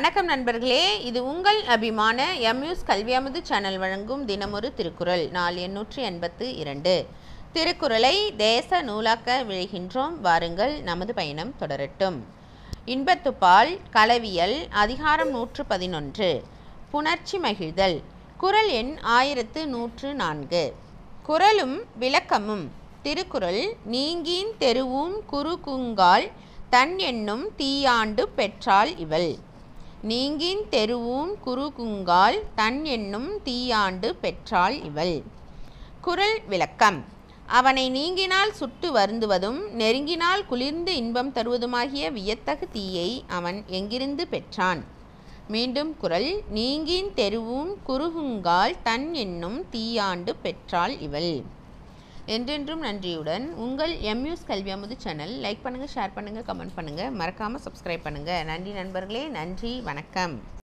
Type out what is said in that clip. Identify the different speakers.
Speaker 1: வணக்கம் நண்பர்களே இது உங்கள் அபிமான எம்யூஸ் கல்வியமுது சேனல் வழங்கும் தினமொரு திருக்குறள் நாள் எண்ணூற்றி எண்பத்து இரண்டு திருக்குறளை தேச நூலாக்க விழைகின்றோம் வாருங்கள் நமது பயணம் தொடரட்டும் இன்பத்துப்பால் களவியல் அதிகாரம் நூற்று பதினொன்று புணர்ச்சி மகிழ்தல் குறள் எண் ஆயிரத்து நூற்று நான்கு குறளும் விளக்கமும் திருக்குறள் நீங்கின் தெருவும் குறுகுங்கால் தன் என்னும் தீயாண்டு பெற்றாள் இவள் நீங்கின் தெருவும் குறுகுங்கால் தன் என்னும் தீயாண்டு பெற்றாள் இவள் குறள் விளக்கம் அவனை நீங்கினால் சுட்டு வருந்துவதும் நெருங்கினால் குளிர்ந்து இன்பம் தருவதுமாகிய வியத்தகு தீயை அவன் எங்கிருந்து பெற்றான் மீண்டும் குறள் நீங்கின் தெருவும் குறுகுங்கால் தன் என்னும் தீயாண்டு பெற்றாள் இவள் என்றென்றும் நன்றியுடன் உங்கள் எம்யூஸ் கல்வி அமுது சேனல் லைக் பண்ணுங்கள் ஷேர் பண்ணுங்கள் கமெண்ட் பண்ணுங்கள் மறக்காமல் சப்ஸ்கிரைப் பண்ணுங்கள் நன்றி நண்பர்களே நன்றி வணக்கம்